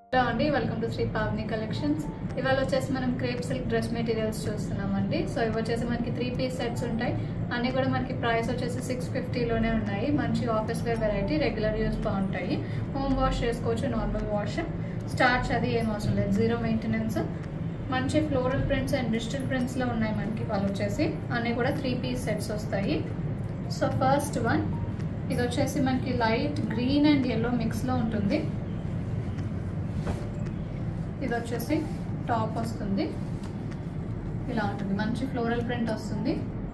hello అండి welcome to Shri Pavani collections ఇవాళ వచ్చేసి మనం క్రేప్ సిల్క్ డ్రెస్ మెటీరియల్స్ చూస్తున్నామండి సో ఇవి వచ్చేసి మనకి త్రీ పీస్ సెట్స్ ఉంటాయి అన్నీ కూడా మనకి ప్రైస్ వచ్చేసి సిక్స్ ఫిఫ్టీలోనే ఉన్నాయి మంచి office wear variety regular use బాగుంటాయి హోమ్ వాష్ చేసుకోవచ్చు నార్మల్ వాష్ స్టార్చ్ అది ఏం అవసరం లేదు జీరో మెయింటెనెన్స్ మంచి ఫ్లోరల్ ప్రింట్స్ అండ్ డిజిటల్ ప్రింట్స్లో ఉన్నాయి మనకి వాళ్ళు వచ్చేసి అన్నీ కూడా త్రీ పీస్ సెట్స్ వస్తాయి సో ఫస్ట్ వన్ ఇది వచ్చేసి మనకి లైట్ గ్రీన్ అండ్ ఎల్లో మిక్స్లో ఉంటుంది ఇది వచ్చేసి టాప్ వస్తుంది ఇలా ఉంటుంది మంచి ఫ్లోరల్ ప్రింట్ వస్తుంది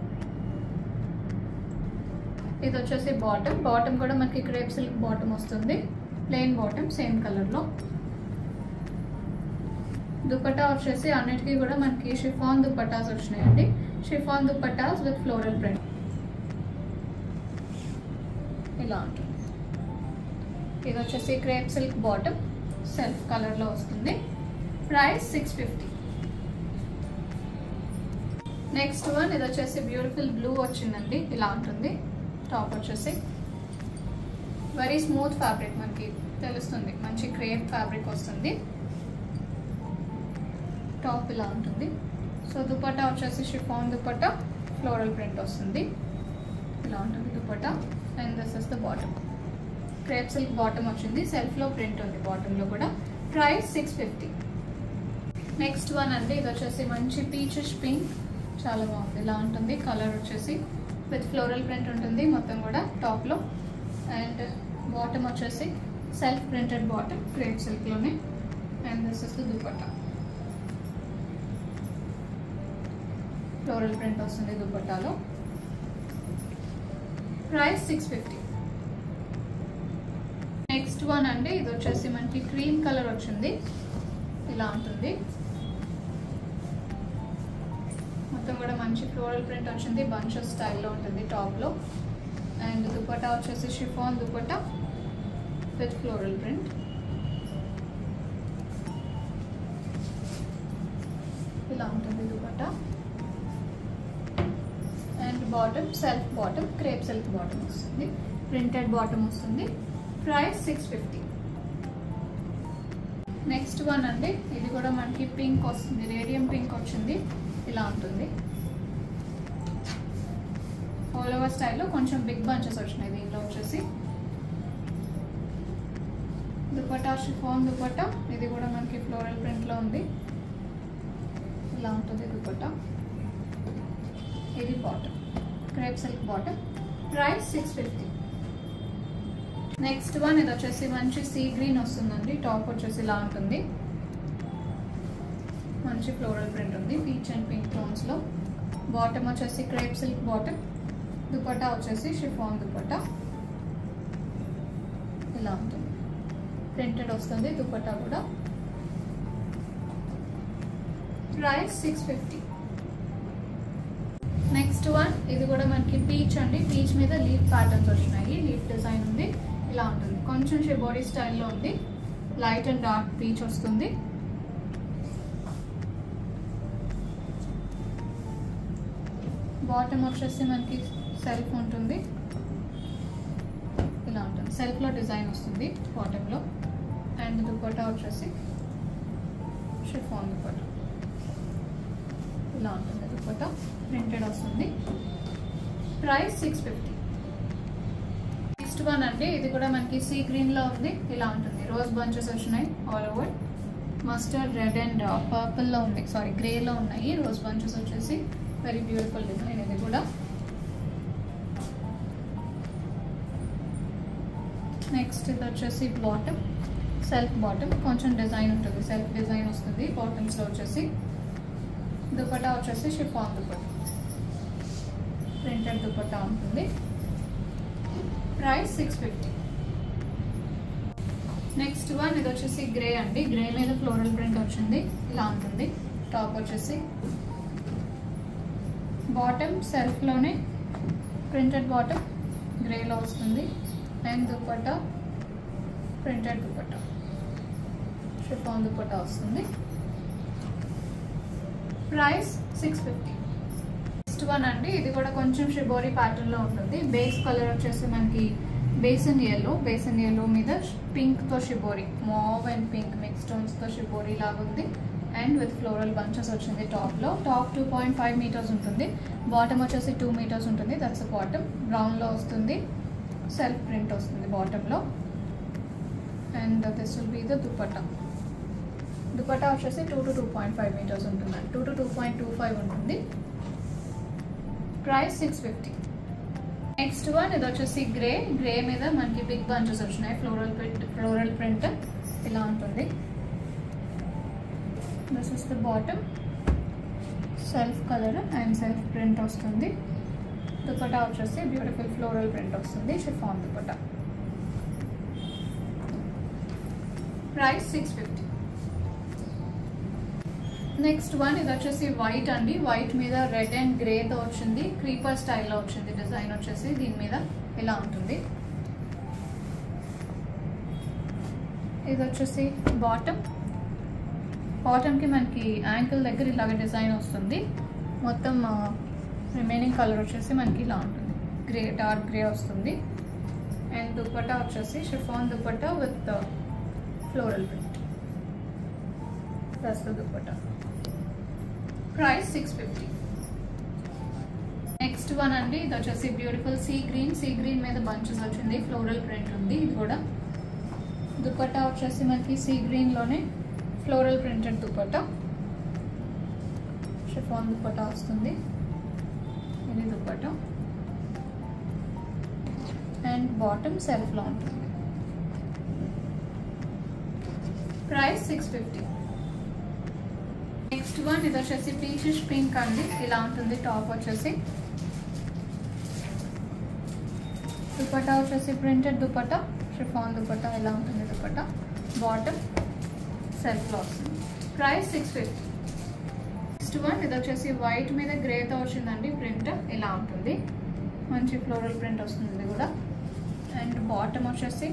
ఇది వచ్చేసి బాటమ్ బాటమ్ కూడా మనకి క్రేప్ సిల్క్ బాటమ్ వస్తుంది ప్లెయిన్ బాటమ్ సేమ్ కలర్లో దుపట్టా వచ్చేసి అన్నిటికీ కూడా మనకి షిఫాన్ దుపట్టాస్ వచ్చినాయండి chiffon dupattas with floral print ఇలా ఉంటుంది ఇది వచ్చేసి క్రేప్ సిల్క్ బాటమ్ సెల్ఫ్ కలర్లో వస్తుంది price six fifty next one ఇది వచ్చేసి బ్యూటిఫుల్ బ్లూ వచ్చిందండి ఇలా ఉంటుంది టాప్ వచ్చేసి వెరీ స్మూత్ ఫ్యాబ్రిక్ మనకి తెలుస్తుంది మంచి క్రేప్ ఫ్యాబ్రిక్ వస్తుంది టాప్ ఇలా ఉంటుంది సో దుపట్టా వచ్చేసి షిఫాన్ దుపట్టా ఫ్లోరల్ ప్రింట్ వస్తుంది ఇలా ఉంటుంది dupatta and this is the bottom crepe silk bottom వచ్చింది సెల్ఫ్లో ప్రింట్ ఉంది బాటంలో కూడా price six fifty next one అండి ఇది వచ్చేసి మంచి పీచెస్ పింక్ చాలా బాగుంది ఇలా ఉంటుంది కలర్ వచ్చేసి విత్ ఫ్లోరల్ ప్రింట్ ఉంటుంది మొత్తం కూడా టాప్లో అండ్ బాటమ్ వచ్చేసి సెల్ఫ్ ప్రింటెడ్ బాటమ్ క్రేప్ సిల్క్లోనే and this is the dupatta floral print వస్తుంది దుపట్టాలో price six fifty next one అండి ఇది వచ్చేసి మనకి క్రీమ్ కలర్ వచ్చింది ఇలా ఉంటుంది మొత్తం కూడా మంచి ఫ్లోరల్ ప్రింట్ వచ్చింది బంచెస్ స్టైల్లో ఉంటుంది టాప్లో అండ్ దుపట్టా వచ్చేసి chiffon dupatta with floral print ఇలా ఉంటుంది dupatta and bottom self bottom crepe silk bottom వస్తుంది ప్రింటెడ్ బాటమ్ వస్తుంది price six fifty next one అండి ఇది కూడా మనకి పింక్ వస్తుంది రేడియం పింక్ వచ్చింది ఇలా ఉంటుంది ఆల్ ఓవర్ స్టైల్లో కొంచెం బిగ్ బంచెస్ వచ్చినాయి దీనిలో వచ్చేసి దుపట్టా షిఫాన్ దుపట్టా ఇది కూడా మనకి ఫ్లోరల్ ప్రింట్లో ఉంది ఇలా ఉంటుంది దుపట్టా ఇది bottom crepe silk bottom price six fifty next one ఇది వచ్చేసి మంచి సీ గ్రీన్ వస్తుందండి టాప్ వచ్చేసి ఇలా ఉంటుంది మంచి ఫ్లోరల్ ప్రింట్ ఉంది పీచ్ అండ్ పింక్ టోన్స్లో బాటమ్ వచ్చేసి క్రేప్ సిల్క్ బాటమ్ దుపట్టా వచ్చేసి షిఫాన్ దుపట్టా ఇలా ఉంటుంది ప్రింటెడ్ వస్తుంది దుపట్టా కూడా price six fifty next one ఇది కూడా మనకి పీచ్ అండి పీచ్ మీద లీఫ్ ప్యాటర్న్స్ వచ్చినాయి లీఫ్ డిజైన్ ఉంది ఇలా ఉంటుంది కొంచెం షిబోడీ స్టైల్లో ఉంది లైట్ అండ్ డార్క్ పీచ్ వస్తుంది బాటమ్ వచ్చేసి మనకి సెల్ఫ్ ఉంటుంది ఇలా ఉంటుంది సెల్ఫ్లో డిజైన్ వస్తుంది బాటంలో అండ్ దుపట్టా వచ్చేసి షిఫాన్ దుపట్టా ఇలా ఉంటుంది దుపట్టా ప్రింటెడ్ వస్తుంది price six fifty next one అండి ఇది కూడా మనకి సీ గ్రీన్లో ఉంది ఇలా ఉంటుంది రోజ్ బంచెస్ వచ్చినాయి all over mustard red and పర్పుల్లో ఉంది సారీ గ్రేలో ఉన్నాయి రోజ్ బంచెస్ వచ్చేసి వెరీ బ్యూటిఫుల్ డిజైన్ ఇది కూడా నెక్స్ట్ ఇది వచ్చేసి బాటమ్ సెల్ఫ్ బాటమ్ కొంచెం డిజైన్ ఉంటుంది సెల్ఫ్ డిజైన్ వస్తుంది బాటమ్స్లో వచ్చేసి దుపట్టా వచ్చేసి షిఫాన్ దుపట్టా ప్రింటెడ్ దుపట్టా ఉంటుంది price six fifty next one ఇది వచ్చేసి గ్రే అండి గ్రే మీద ఫ్లోరల్ ప్రింట్ వచ్చింది ఇలా ఉంటుంది టాప్ వచ్చేసి బాటమ్ సెల్ఫ్లోనే ప్రింటెడ్ బాటమ్ గ్రేలో వస్తుంది and dupatta printed dupatta chiffon dupatta వస్తుంది price six fifty next one అండి ఇది కూడా కొంచెం షిబోరీ ప్యాటర్న్ లో ఉంటుంది బేస్ కలర్ వచ్చేసి మనకి బేసన్ ఎల్లో బేసన్ ఎల్లో మీద పింక్తో shibori mauve and pink mix స్టోన్స్తో షిబోరి లాగా ఉంది అండ్ విత్ ఫ్లోరల్ బంచెస్ వచ్చింది టాప్లో top two point five metres ఉంటుంది బాటమ్ వచ్చేసి టూ మీటర్స్ ఉంటుంది దట్స్ బాటమ్ బ్రౌన్లో వస్తుంది సెల్ఫ్ ప్రింట్ వస్తుంది బాటంలో and this will be the dupatta dupatta వచ్చేసి two to two point five metres ఉంటుంది two to two point two five ఉంటుంది price six fifty next one ఇది వచ్చేసి గ్రే గ్రే మీద మనకి బిగ్ బంచెస్ వచ్చినాయి ఫ్లోరల్ ప్రింట్ ఫ్లోరల్ ప్రింట్ ఇలా ఉంటుంది this is the bottom self colour and self print వస్తుంది దుపట్టా వచ్చేసి బ్యూటిఫుల్ ఫ్లోరల్ ప్రింట్ వస్తుంది chiffon dupatta price six fifty next one ఇది వచ్చేసి వైట్ అండి వైట్ మీద రెడ్ అండ్ గ్రేతో వచ్చింది క్రీపర్ స్టైల్లో వచ్చింది డిజైన్ వచ్చేసి దీని మీద ఇలా ఉంటుంది ఇది వచ్చేసి బాటమ్ బాటమ్కి మనకి యాంకిల్ దగ్గర ఇలాగ డిజైన్ వస్తుంది మొత్తం రిమైనింగ్ కలర్ వచ్చేసి మనకి ఇలా ఉంటుంది గ్రే డార్క్ గ్రే వస్తుంది అండ్ దుపట్టా వచ్చేసి chiffon dupatta with floral print plus dupatta price six fifty next one అండి ఇది వచ్చేసి beautiful sea green sea green మీద బంచెస్ వచ్చింది ఫ్లోరల్ ప్రింట్ ఉంది ఇది కూడా దుపట్టా వచ్చేసి మనకి సీ గ్రీన్లోనే floral printed dupatta chiffon dupatta వస్తుంది ఇది దుపట్టా అండ్ బాటమ్ సెల్ఫ్లో ఉంటుంది price six fifty next one ఇది వచ్చేసి పీచిష్ పింక్ అండి ఇలా ఉంటుంది టాప్ వచ్చేసి దుపట్టా వచ్చేసి ప్రింటెడ్ దుపట్టా షిఫాన్ దుపట్టా ఇలా ఉంటుంది దుపట్టా బాటమ్ సెల్ఫ్లో వస్తుంది price six fifty next one ఇది వచ్చేసి వైట్ మీద గ్రేతో వచ్చిందండి ప్రింట్ ఇలా ఉంటుంది మంచి ఫ్లోరల్ ప్రింట్ వస్తుంది ఇది కూడా అండ్ బాటమ్ వచ్చేసి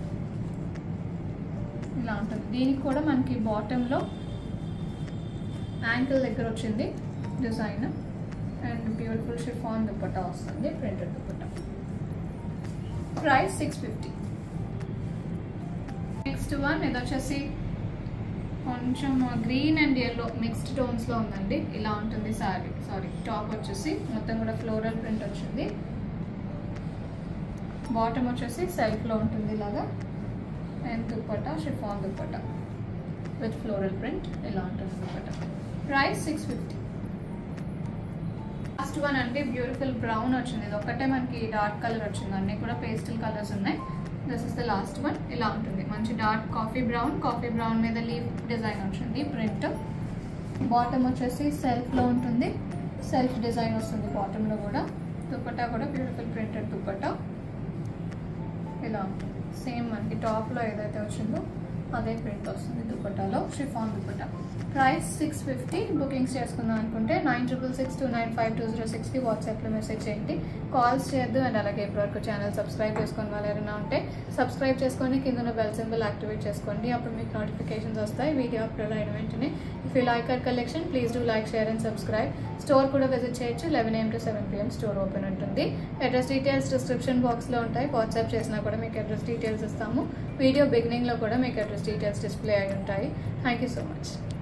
ఇలా ఉంటుంది దీనికి కూడా మనకి బాటంలో యాంకిల్ దగ్గర వచ్చింది design and beautiful chiffon dupatta వస్తుంది printed dupatta price six fifty next one ఇది వచ్చేసి కొంచెం గ్రీన్ అండ్ ఎల్లో మిక్స్డ్ టోన్స్లో ఉందండి ఇలా ఉంటుంది సారీ సారీ టాప్ వచ్చేసి మొత్తం కూడా ఫ్లోరల్ ప్రింట్ వచ్చింది బాటమ్ వచ్చేసి సెల్ఫ్లో ఉంటుంది ఇలాగా and dupatta chiffon dupatta with floral print ఇలా ఉంటుంది dupatta price six fifty last one అంటే బ్యూటిఫుల్ బ్రౌన్ వచ్చింది ఇది ఒకటే మనకి డార్క్ కలర్ వచ్చింది అన్నీ కూడా పేస్టల్ కలర్స్ ఉన్నాయి this is the last one ఇలా ఉంటుంది మంచి dark coffee brown coffee brown మీద లీఫ్ డిజైన్ వచ్చింది ప్రింట్ బాటమ్ వచ్చేసి సెల్ఫ్లో ఉంటుంది సెల్ఫ్ డిజైన్ వస్తుంది బాటంలో కూడా దుపట్టా కూడా బ్యూటిఫుల్ ప్రింటెడ్ దుపట్టా ఇలా ఉంటుంది సేమ్ మనకి టాప్లో ఏదైతే వచ్చిందో అదే ప్రింట్ వస్తుంది దుపట్టాలో chiffon dupatta price six fifty bookings చేసుకుందాం అనుకుంటే nine triple six two nine five two zero సిక్స్కి వాట్సాప్లో మెసేజ్ చేయండి కాల్స్ చేయొద్దు అండ్ అలాగే ఇప్పటివరకు ఛానల్ సబ్స్క్రైబ్ చేసుకొని వాళ్ళు ఎవరైనా ఉంటే సబ్స్క్రైబ్ చేసుకొని కింద బెల్ సింబల్ యాక్టివేట్ చేసుకోండి అప్పుడు మీకు నోటిఫికేషన్స్ వస్తాయి వీడియో అప్లోడ్ అయిన వెంటనే if you like our collection please do like share and subscribe store కూడా విజిట్ చేయొచ్చు eleven AM to seven PM store open ఉంటుంది అడ్రస్ డీటెయిల్స్ డిస్క్రిప్షన్ బాక్స్లో ఉంటాయి వాట్సాప్ చేసినా కూడా మీకు అడ్రస్ డీటెయిల్స్ ఇస్తాము వీడియో బిగినింగ్లో కూడా మీకు అడ్రస్ డీటెయిల్స్ డిస్ప్లే అయి ఉంటాయి థ్యాంక్ యూ సో మచ్